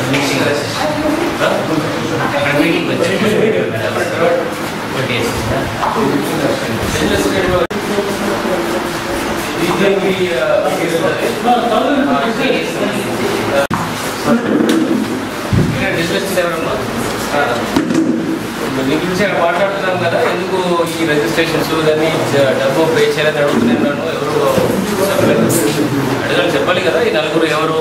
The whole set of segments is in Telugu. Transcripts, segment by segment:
మీటింగ్ అక్కడ మీటింగ్ వచ్చి ఒకటి వేసిందా డిస్కస్ ఎవరమ్మా మీ గురించి అక్కడ మాట్లాడుతున్నాం కదా ఎందుకు ఈ రిజిస్ట్రేషన్స్ దాన్ని డబ్బు పే చేయాలని అడుగుతున్నాను ఎవరు చెప్పలేదు అడగాలి చెప్పాలి కదా ఈ నలుగురు ఎవరు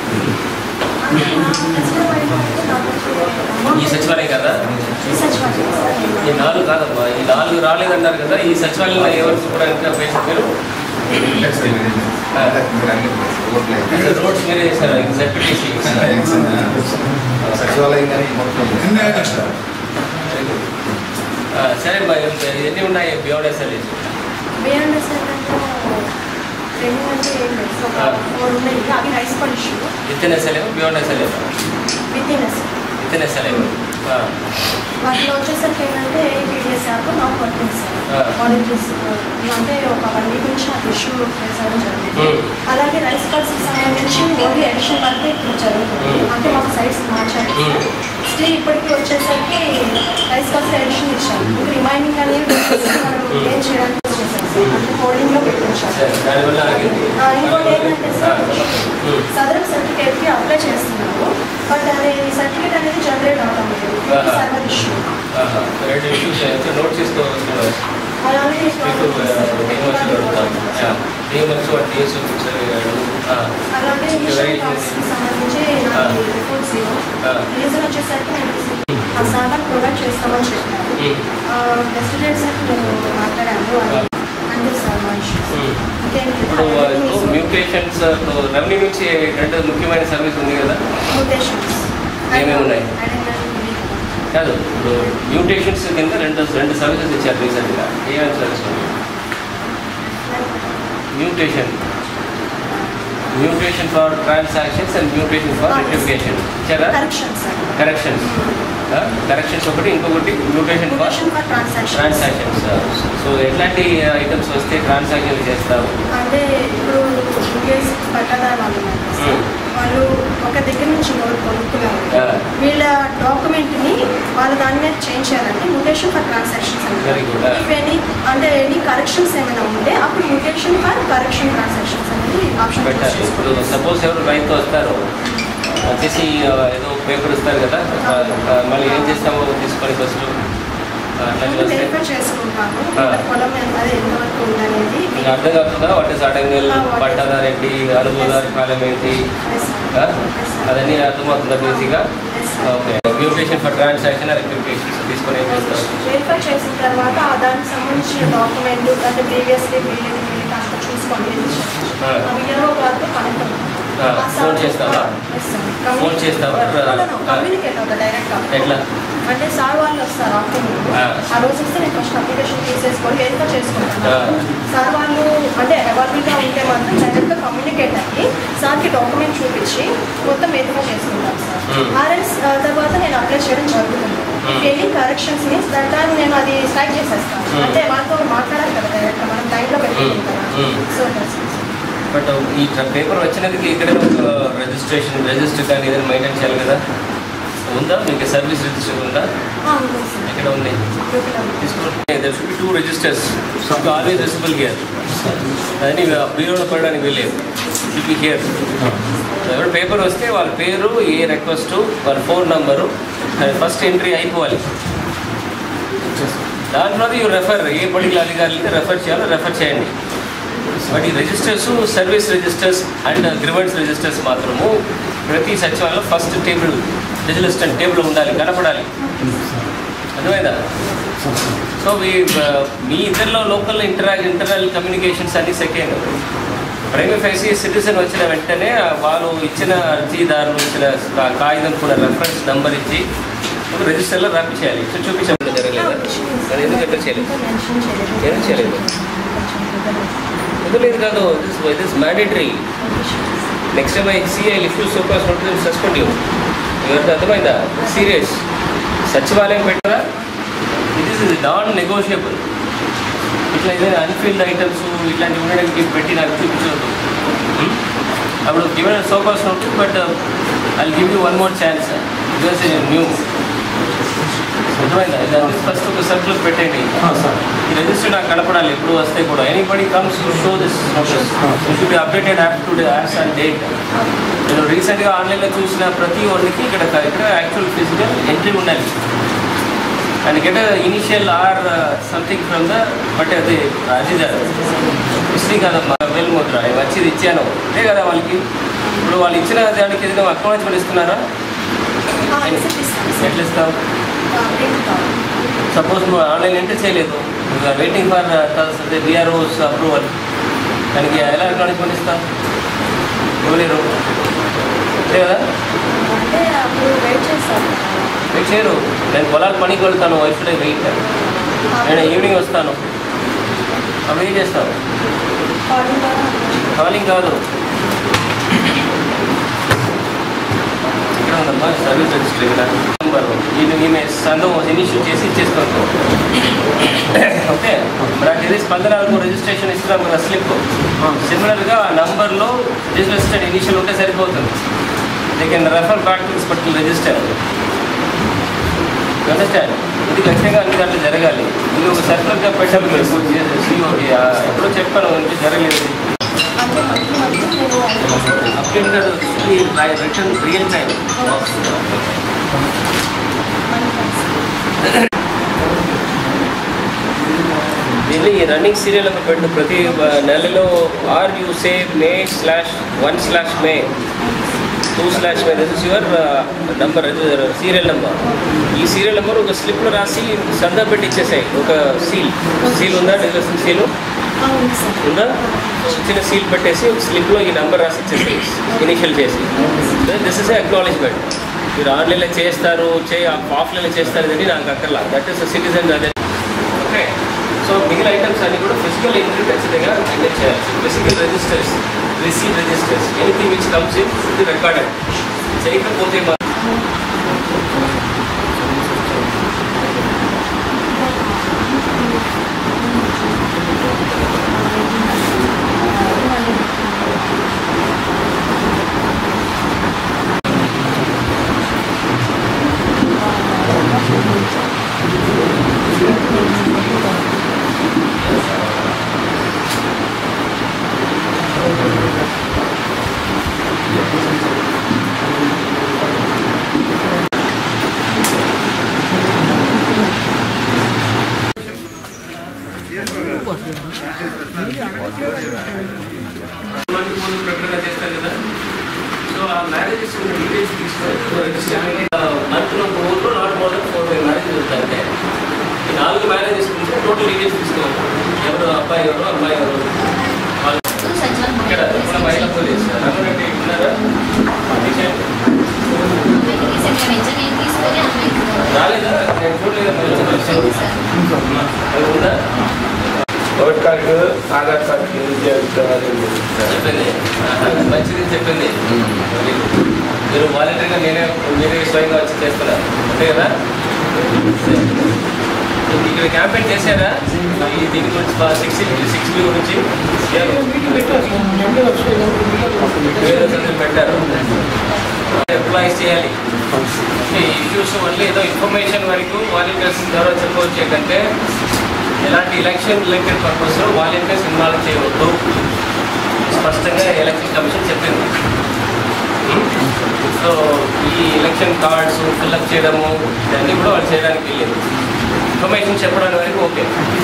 ఈ సచివాలయం కదా ఈ నాలుగు కాదమ్మా ఈ నాలుగు రాలేదన్నారు కదా ఈ సచివాలయంలో ఎవరు కూడా ఇంకా పేషెంట్ పేరు రోడ్స్ మీరే చేశారు జడ్పీటీసీ సచివాలయం కానీ మొత్తం సరే మరి ఎన్ని ఉన్నాయి beyond SLA within SLA beyond SLA within SLA వాటిలో వచ్చేసరికి ఏంటంటే పీడిఎస్ యాప్ నాకు పడుతుంది ఆ. సార్ కాలేజెస్ అంటే ఒక వన్ వీక్ నుంచి నాకు ఇష్యూ ఫేస్ అవ్వడం జరిగింది అలాగే రైస్ కార్డ్స్కి సంబంధించి ఓన్లీ ఎడిషన్ వరకే ఇప్పుడు జరుగుతుంది Hmm. అంటే మాకు సైట్స్ మార్చాలి Hmm. స్టిల్ ఇప్పటికి వచ్చేసరికి రైస్ కార్డ్స్ ఎడిషన్ ఇచ్చారు ఇంకా రిమైనింగ్ అనేది మనం ఏం చేయడానికి వచ్చేసారు సార్ అంటే హోల్డింగ్లో పెట్టించారు సరే దానివల్ల ఆగింది ఆ, ఇంకోటి ఏంటంటే సార్ Hmm. సదరం సర్టిఫికేట్కి అప్లై చేస్తున్నాము బట్ అది సర్టిఫికేట్ అనేది జనరేట్ అవడం లేదు ఆహా. సర్వర్ ఇష్యూ ఆహా. రెండు ఇష్యూస్ నోట్ చేసుకోవచ్చు అలాగే మీకు డిఎంఎస్ అడుగుతాం డిఎంఎస్ డిఎస్ అలాగే మిషన్ కార్డ్స్కి సంబంధించి నాకు రిపోర్ట్స్ రీజన్ వచ్చేసరికి నేను ఆ సార్ ప్రొవైడ్ చేస్తామని చెప్పారు బెస్ట్ డేట్ సార్ నేను మాట్లాడాను అది అంతే సార్ మా ఇష్యూస్ ఇప్పుడు మ్యూటేషన్స్ రెవెన్యూ నుంచి రెండు ముఖ్యమైన సర్వీస్ ఉంది కదా మ్యూటేషన్స్ ఏమేమి ఉన్నాయి? కాదు ఇప్పుడు మ్యూటేషన్స్ కింద రెండు రెండు సర్వీసెస్ ఇచ్చారు రీసెంట్గా ఏమేమి service mutation mutation for transactions and mutation for rectification ఇచ్చారా కరెక్షన్ సార్ కరెక్షన్స్ కరెక్షన్స్ ఒకటి ఇంకొకటి mutation for mutation for transaction transactions so ఎట్లాంటి ఐటమ్స్ వస్తే ట్రాన్సాక్షన్ చేస్తావు అంటే ఇప్పుడు ఇంకేస్ పట్టదారు వాళ్ళు ఉన్నారు కదా సార్. Hmm. వాళ్ళు ఒక దగ్గర నుంచి ఇంకొకటి కొనుక్కున్నారు Yeah. వీళ్ళ డాక్యుమెంట్ని వాళ్ళ దాని మీద చేంజ్ చేయాలంటే mutation for transactions Very good. If any అంటే ఎనీ కరెక్షన్స్ ఏమైనా ఉంటే అప్పుడు మ్యూటేషన్ ఫర్ కరెక్షన్ ట్రాన్సాక్షన్స్ అనేది ఆప్షన్ పెట్టాలి ఇప్పుడు సపోజ్ ఎవరు రైతు వస్తారు వచ్చేసి ఆ, ఏదో పేపర్ ఇస్తారు కదా ఆ, ఆ, మళ్ళీ ఏం చేస్తామో తీసుకొని ఫస్ట్ అట్లాంటి వస్తే వెరిఫై చేసుకుంటాము Ah. పొలం అది ఎంతవరకు ఉందనేది మీకు అర్థం కాకుండా వాట్ ఇస్ అడంగల్ Ah, what is- పట్టాదారు ఏంటి అనుభూదారు కాలం ఏంటి Yes, sir. ఆ? Yes, sir. అదన్నీ అర్థమవుతుందా బేసిక్గా Yes, sir. Okay mutation for transaction rectifications తీసుకొని ఏం చేస్తారు వెరిఫై చేసిన తర్వాత ఆ దానికి సంబంధించిన డాక్యుమెంట్ అంటే ప్రీవియస్లీ వీళ్ళని వీళ్ళకి అంతా చూసుకోండి ఆ. అవి ఇరవై గారితో కనెక్ట్ అవుతుంది ఆ, ఫోన్ చేస్తావా? ఫోన్ చేస్తావా? కమ్యూనికేట్ అవుతా డైరెక్ట్ ఎట్లా అంటే సార్ వాళ్ళు వస్తారు ఆఫ్టర్నూన్ ఆ. ఆ రోజు వస్తే నేను ఫస్ట్ అప్లికేషన్ తీసేసుకొని వెరిఫై చేసుకుంటాను ఆ. సార్ వాళ్ళు అంటే అవైలబుల్గా ఉంటే మాత్రం డైరెక్ట్గా కమ్యూనికేట్ అయ్యి సార్కి డాక్యుమెంట్ చూపించి మొత్తం వెరిఫై చేసుకుంటాను సార్ Hmm. ఆర్ఎస్ తర్వాత నేను అప్లై చేయడం జరుగుతుంది Hmm. Any corrections means that time నేను అది స్ట్రైక్ చేసేస్తాను Hmm. అంటే వాళ్ళతో మాట్లాడాలి కదా డైరెక్ట్గా మనం టైంలో పెట్టుకుంటాం కదా Hmm. సో దట్స్ బట్ ఈ పేపర్ వచ్చినందుకు ఇక్కడ ఒక రిజిస్ట్రేషన్ రిజిస్టర్ కానీ ఏదైనా మెయింటైన్ చేయాలి కదా ఉందా మీకు సర్వీస్ రిజిస్టర్ ఉందా ఉంటుంది సార్ ఎక్కడ ఉన్నాయి తీసుకోండి there should be two registers should always visible here అదని బీరోలో పడడానికి వెళ్ళలేదు షుడ్ బి హియర్ ఎవరు పేపర్ వస్తే వాళ్ళ పేరు ఏ రిక్వెస్ట్ వాళ్ళ ఫోన్ నంబరు ఫస్ట్ ఎంట్రీ అయిపోవాలి దాంట్లో యూ రెఫర్ ఏ పర్టికులర్ అధికారులకి రెఫర్ చేయాలో రెఫర్ చేయండి బట్ ఈ registers service registers and grievance registers మాత్రము ప్రతి సచివాలయంలో ఫస్ట్ టేబుల్ రిజిస్టర్ టేబుల్ ఉండాలి కనపడాలి అర్థమైందా సో మీ మీ ఇద్దరిలో లోకల్ ఇంటరా ఇంటర్నల్ కమ్యూనికేషన్స్ అన్ని సెకండ్ ప్రైమ్ ఫైసీ సిటిజన్ వచ్చిన వెంటనే వాళ్ళు ఇచ్చిన అర్జీదారులు ఇచ్చిన కా- కాగితం కూడా రెఫరెన్స్ నెంబర్ ఇచ్చి ఒక రిజిస్టర్లో రాపించేయాలి సో చూపించడం జరగలేదా అది ఎందుకు ఎక్కడ చేయలేదు మెన్షన్ చేయలేదు ఏం చేయలేదు ఎందుకు కాదు this this mandatory next time I see I lift super notice suspend you ఎవరికి అర్థమైందా సీరియస్ సచివాలయం పెట్టరా ఇట్ ఈస్ నాన్ నెగోషియబుల్ ఇట్లా ఏదైనా అన్ఫీల్డ్ ఐటమ్స్ ఇట్లాంటివి ఉండడానికి పెట్టి నాకు చూపించవద్దు Hmm? అప్పుడు given show cause notice but I give you one more chance because new అర్థమైందా ఇది ఫస్ట్ ఒక సర్కులర్ పెట్టండి సార్ ఈ రిజిస్టర్ నాకు కనపడాలి ఎప్పుడు వస్తే కూడా anybody comes to show this notice should be updated app to apps and date నేను రీసెంట్గా ఆన్లైన్లో చూసిన ప్రతి ఒక్కరికి ఇక్కడ ఇక్కడ యాక్చువల్ ఫిజికల్ ఎంట్రీ ఉండాలి and get initial or something from the but అది అది హిస్టరీ కదమ్మా వెల్ ముద్ర ఇవి వచ్చి ఇది ఇచ్చాను అదే కదా వాళ్ళకి ఇప్పుడు వాళ్ళు ఇచ్చిన దానికి ఏదైనా అక్నాలజ్మెంట్ ఇస్తున్నారా రిసిప్ట్ ఇస్తాను సార్ ఎట్లా ఇస్తావు ప్రింట్ కావాలి సపోజ్ నువ్వు ఆన్లైన్ ఎంటర్ చేయలేదు వెయిటింగ్ ఫర్ అదే బీఆర్ఓస్ అప్రూవల్ దానికి ఎలా అక్నాలజ్మెంట్ ఇస్తాం ఇవ్వలేరు అంతే కదా అంటే అప్పుడు వెయిట్ చేస్తాను వెయిట్ చేయరు నేను పొలాలు పనికి వెళ్తాను వైఫ్ వెయిట్ నేను ఈవినింగ్ వస్తాను అప్పుడు ఏం చేస్తావు కాలింగ్ ద్వారా కాలింగ్ కాదు ఇక్కడ ఉందమ్మా సర్వీస్ రిజిస్టర్ ఇక్కడ నెంబర్ ఇది ఈమె సంఘం ఇనిషియల్ చేసి ఇచ్చేస్తాను ఓకే నాకు ఇది స్పందనకు రిజిస్ట్రేషన్ ఇస్తున్నాం కదా స్లిప్ సిమిలర్గా ఆ నంబర్లో రిజిస్టర్డ్ ఇనిషియల్ ఉంటే సరిపోతుంది they can refer back to this particular register understand ఇది ఖచ్చితంగా అన్ని దాంట్లో జరగాలి ఇది ఒక సర్కులర్గా పెట్టాలి సిఓటి ఎప్పుడో చెప్పాను అంటే జరగలేదు అంటే మంత్లీ మంత్లీ నేను అప్డేట్ రిటర్న్ రియల్ టైం దీన్ని రన్నింగ్ సీరియల్ ఒక పెట్టు ప్రతి వ- నెలలో are you say May slash one slash May two slash May this is your number serial number ఈ సీరియల్ నెంబర్ ఒక స్లిప్లో రాసి సందా పెట్టి ఇచ్చేసాయి ఒక సీల్ సీల్ ఉందా డిజిటల్ సీల్ అవును సార్ ఉందా చిన్న సీల్ పెట్టేసి ఒక స్లిప్లో ఈ నెంబర్ రాసి ఇచ్చేసి ఇనిషియల్ చేసి దిస్ ఇస్ అక్నాలజ్మెంట్ మీరు ఆన్లైన్లో చేస్తారు చే ఆఫ్లైన్లో చేస్తారు అని నాకు అక్కర్లా దట్ ఈస్ సిటిజన్ అదే ఓకే సో మిగిలిన ఐటమ్స్ అన్ని కూడా ఫిజికల్ ఎంట్రీ ఖచ్చితంగా మెయింటైన్ చేయాలి physical registers receive registers anything which comes in ఇది రికార్డెడ్ చేయకపోతే మా మంది ముందు ప్రకటన చేస్తారు కదా సో ఆ మ్యారేజెస్ డీటెయిల్స్ తీసుకొని మంత్లో ఫోర్లో not more than four five marriages వస్తాయంటే ఈ నాలుగు మ్యారేజెస్ గురించి టోటల్ డీటెయిల్స్ తీసుకోవాలి ఎవరు అబ్బాయి ఎవరు అమ్మాయి ఎవరు వాళ్ళు ఇక్కడ మన మహిళా పోలీస్ రంగారెడ్డి ఉన్నారా పంపించండి రాలేదా నేను చూడలేదు ఎవరు ఉందా vote card Aadhaar card use చేస్తారు చెప్పింది ఆహా, మంచిది చెప్పింది మీరు వాలంటీర్గా నేనే మీరే స్వయంగా వచ్చి చేస్తున్నారు అంతే కదా ఇక్కడ క్యాంపెయిన్ చేశారా ఈ దీని గురించి సిక్స్ సిక్స్ బి గురించి వేరే సందులు పెట్టారు ఎంప్లాయీస్ చేయాలి ఈ ఇష్యూస్ వల్ల ఏదో ఇన్ఫర్మేషన్ వరకు వాలంటీర్స్ ద్వారా చెప్పవచ్చు ఏంటంటే ఎలాంటి election related purpose volunteers involve చేయవద్దు స్పష్టంగా ఎలక్షన్ కమిషన్ చెప్పింది సో ఈ ఎలక్షన్ కార్డ్స్ ఫిల్అప్ చేయడము ఇవన్నీ కూడా వాళ్ళు చేయడానికి వెళ్ళేది ఇన్ఫర్మేషన్ చెప్పడానికి వరకు ఓకే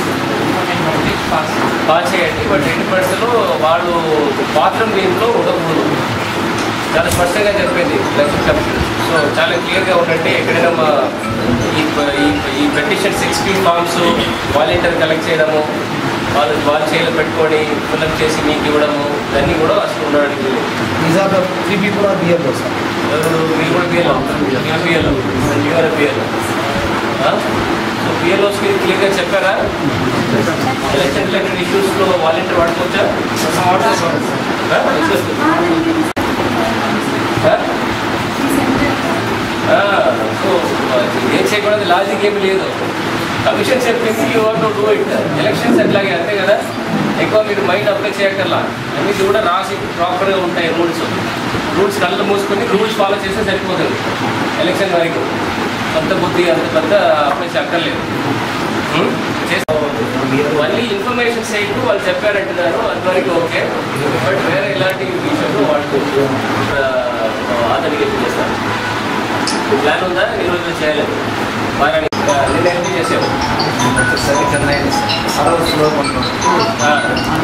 పాస్ చేయండి బట్ ఎన్ని పర్సెంట్లో వాళ్ళు పాత్రం దీంట్లో ఉండకూడదు చాలా స్పష్టంగా చెప్పింది ఎలక్షన్ కమిషన్ సో చాలా క్లియర్గా ఉండండి ఎక్కడైనా మా ఈ ఈ- ఈ petition six P forms volunteer collect చేయడము వాళ్ళు వాళ్ళు చేయాలి పెట్టుకొని ఫిల్అప్ చేసి మీకు ఇవ్వడము ఇవన్నీ కూడా అసలు ఉండడానికి లేదు. These are the three people are here, sir. ఎవరు మీరు కూడా పిఎల్ మీరు పిఎల్ మీరు పిఎల్ సో పిఎల్ఓస్కి క్లియర్గా చెప్పారా ఎలక్షన్ రిలేటెడ్ ఇష్యూస్లో వాలంటీర్ వాడుకోవచ్చా ఆ? ఆ? ఆ, సో ఏం చేయకూడదు లాజిక్ ఏమి లేదు కమిషన్ చెప్పింది you want do it elections అట్లాగే అంతే కదా ఎక్కువ మీరు మైండ్ అప్లై చేయక్కర్లా అన్ని కూడా రాసి ప్రాపర్గా ఉంటాయి రూల్స్ రూల్స్ కళ్ళు మూసుకొని రూల్స్ ఫాలో చేస్తే సరిపోతుంది ఎలక్షన్ వరకు అంత బుద్ధి అంత పెద్ద అప్లై చేయక్కర్లేదు ఉం? చేస్తా మళ్ళీ ఇన్ఫర్మేషన్ సైడ్ వాళ్ళు చెప్పారంటున్నారు అంతవరకు ఓకే బట్ వేరే ఇలాంటి విషయంలో వాళ్ళు ఆథెంటికేషన్ చేస్తారు ప్లాన్ ఉందా ఈ రోజు చేయలేదు వారానికి నిన్న ఎంపీ చేసావు ఒకసారి కన్నా సర్వర్ స్లో ఆ.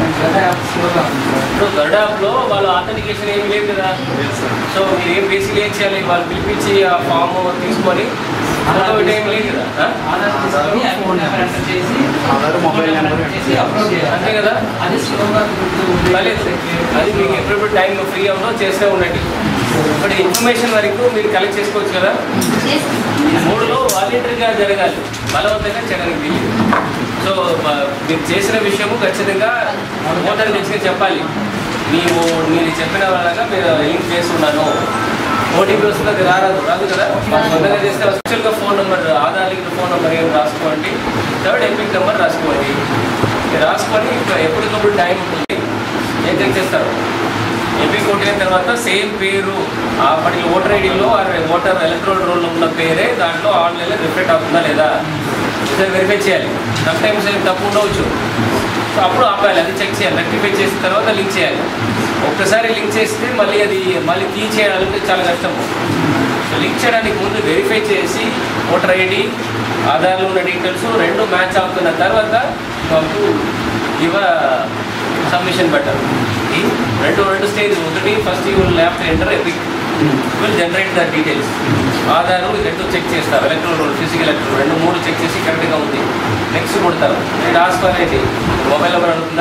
ఇప్పుడు గర్డాప్లో వాళ్ళ ఆథెంటికేషన్ ఏం లేదు కదా సో మీరు ఏం బేసిక్ ఏం చేయాలి వాళ్ళు పిలిపించి ఆ ఫామ్ తీసుకొని ఫోటో ఇటు ఏం లేదు కదా ఆ? ఆధార్ తీసుకొని ఆ ఫోన్ నెంబర్ ఎంటర్ చేసి ఆధార్ మొబైల్ నెంబర్ చేసి అప్లోడ్ చేయాలి అంతే కదా అది స్లోగా పర్లేదు అది మీకు ఎప్పుడెప్పుడు టైం ఫ్రీ అవునో చేస్తూ ఉండండి ఇప్పుడు ఇన్ఫర్మేషన్ వరకు మీరు కలెక్ట్ చేసుకోవచ్చు కదా ఈ మూడులో వాలంటరీగా జరగాలి బలవంతంగా జరగడానికి వీలు సో మ- మీరు చేసిన విషయము ఖచ్చితంగా ఓటర్ తెచ్చి చెప్పాలి ನೀವು మీరు చెప్పిన వాళ్ళగా మీరు లింక్ చేస్తున్నాను ఓటీపీ వస్తుంది అది రారాదు రాదు కదా మొదలుగా చేస్తే అఫిషియల్గా phone number Aadhaar link phone number ఏం రాసుకోండి థర్డ్ ఎపిక్ నెంబర్ రాసుకోండి ఇది రాసుకొని ఇప్పుడు ఎప్పటికప్పుడు టైం ఉంటుంది ఏం చెక్ చేస్తారు ఎంపీ కొట్టిన తర్వాత సేమ్ పేరు అప్పటి ఓటర్ ఐడిలో ఓటర్ ఎలక్ట్రోల్ రోల్లో ఉన్న పేరే దాంట్లో ఆన్లైన్లో రిఫ్లెక్ట్ అవుతుందా లేదా ఒకసారి వెరిఫై చేయాలి సమ్ టైమ్స్ తప్పు ఉండవచ్చు సో అప్పుడు ఆపాలి అది చెక్ చేయాలి రెక్టిఫై చేసిన తర్వాత లింక్ చేయాలి ఒక్కసారి లింక్ చేస్తే మళ్ళీ అది మళ్ళీ తీ చేయాలంటే చాలా కష్టము సో లింక్ చేయడానికి ముందు వెరిఫై చేసి ఓటర్ ఐడి ఆధార్లో ఉన్న డీటెయిల్స్ రెండు మ్యాచ్ అవుతున్న తర్వాత మాకు ఇవ సబ్మిషన్ బెటర్ రెండు రెండు స్టేజ్ ఒకటి first you will have to enter EPIC will generate the details Aadhaar ఈ రెండు చెక్ చేస్తారు ఎలక్ట్రోల్ రోల్ ఫిజికల్ ఎలక్ట్రోల్ రెండు మూడు చెక్ చేసి కరెక్ట్గా ఉంది నెక్స్ట్ కొడతారు నేను ఆస్పారేటి మొబైల్ నెంబర్ అడుగుతుందా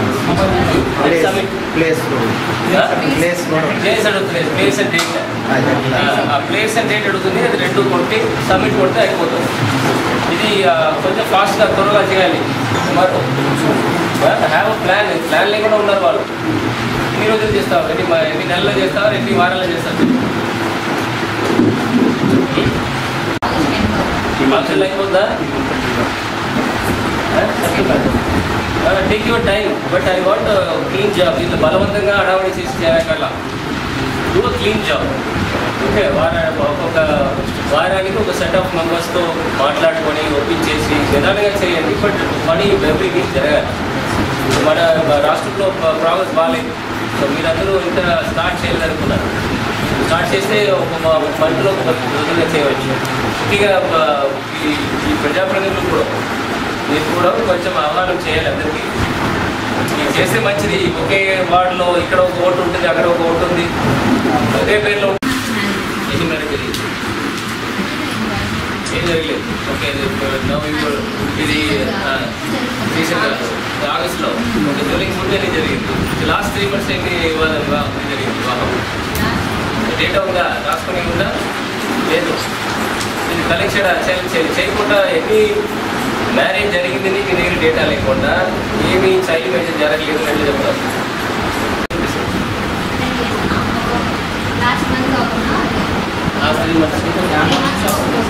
సబ్మిట్ ప్లేస్ ప్లేస్ ప్లేస్ అడుగుతుంది ప్లేస్ అండ్ డేట్ ఆ ప్లేస్ అండ్ డేట్ అడుగుతుంది అది రెండు కొట్టి సబ్మిట్ కొడితే అయిపోతుంది ఇది ఆ, కొంచెం ఫాస్ట్గా త్వరగా చేయాలి మరి హ్యావ్ ప్లాన్ ప్లాన్ లేకుండా ఉన్నారు వాళ్ళు ఎన్ని రోజులు చేస్తావు ఎన్ని మ- ఎన్ని నెలల్లో చేస్తావు ఎన్ని వారాల్లో చేస్తావు ఫంక్షన్ అయిపోతుందా take your time but I want clean job ఇది బలవంతంగా హడావడి చేసి చేయకల్లా డూ క్లీన్ జాబ్ ఓకే వార ఒక్కొక్క వారానికి ఒక సెట్ ఆఫ్ మెంబర్స్తో మాట్లాడుకొని ఒప్పించేసి నిదానంగా చేయండి బట్ పని ఎవ్రీ వీక్ జరగాలి మన రాష్ట్రంలో ప్రాగ్రెస్ బాగాలేదు సో మీరందరూ ఇంకా స్టార్ట్ చేయలేదనుకున్నారు స్టార్ట్ చేస్తే ఒక మంత్లో ఒక రోజులుగా చేయవచ్చు ముఖ్యంగా ఆ, ఈ ఈ ప్రజాప్రతినిధులు కూడా మీరు కూడా కొంచెం ఆహ్వానం చేయాలి అందరికీ ఇది చేస్తే మంచిది ఒకే వార్డులో ఇక్కడ ఒక ఓటు ఉంటుంది అక్కడ ఒక ఓటు ఉంది ఒకే పేరులో ఏం మేడం జరిగింది ఏం జరగలేదు ఓకే నవ్వు ఇప్పుడు ఇది రీసెంట్గా ఆగస్ట్లో జూలైకి ముందే జరిగింది లాస్ట్ త్రీ మంత్స్ ఎన్ని ఇవ్వాలి వివాహం జరిగింది వివాహం డేటా ఉందా రాసుకొని ఉందా లేదు ఇది కలెక్షన్ చేయాలి చేయాలి చేయకుండా ఎన్ని మ్యారేజ్ జరిగింది మీ దగ్గర డేటా లేకుండా ఏమి చైల్డ్ మ్యారేజ్ జరగలేదు అని చెప్తారు last month last three months